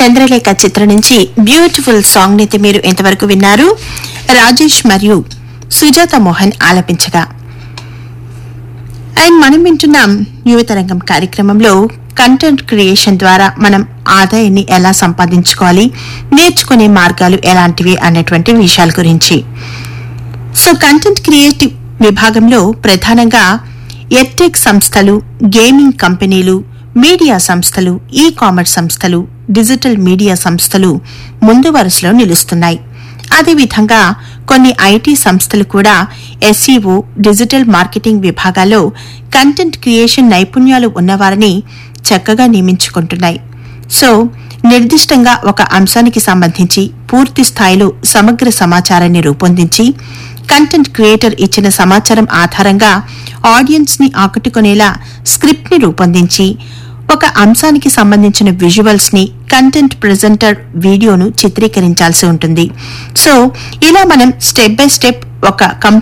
చంద్రలేఖ చిత్రం నుంచి beautiful song ని అయితే మీరు ఇంతవరకు విన్నారు రాజేష్ మరియు సుజాత మోహన్ ఆలపించగా అండ్ మనం వింటున్నాం యువతరంగం కార్యక్రమంలో కంటెంట్ క్రియేషన్ ద్వారా మనం ఆదాయాన్ని ఎలా సంపాదించుకోవాలి నేర్చుకునే మార్గాలు ఎలాంటివి అన్నటువంటి విషయాల గురించి సో కంటెంట్ క్రియేటివ్ విభాగంలో ప్రధానంగా ఎడ్టెక్ సంస్థలు గేమింగ్ కంపెనీలు మీడియా సంస్థలు ఈ కామర్స్ సంస్థలు డిజిటల్ మీడియా సంస్థలు ముందు వరుసలో నిలుస్తున్నాయి అదేవిధంగా కొన్ని ఐటీ సంస్థలు కూడా ఎస్ఈఓ డిజిటల్ మార్కెటింగ్ విభాగాల్లో కంటెంట్ క్రియేషన్ నైపుణ్యాలు ఉన్నవారిని చక్కగా నియమించుకుంటున్నాయి సో నిర్దిష్టంగా ఒక అంశానికి సంబంధించి పూర్తి స్థాయిలో సమగ్ర సమాచారాన్ని రూపొందించి కంటెంట్ క్రియేటర్ ఇచ్చిన సమాచారం ఆధారంగా ఆడియన్స్ ని ఆకట్టుకునేలా స్క్రిప్ట్ ని రూపొందించి ఒక అంశానికి సంబంధించిన విజువల్స్ ని కంటెంట్ ప్రెజెంటర్ వీడియోను చిత్రీకరించాల్సి ఉంటుంది సో ఇలా మనం స్టెప్ బై స్టెప్ ఒక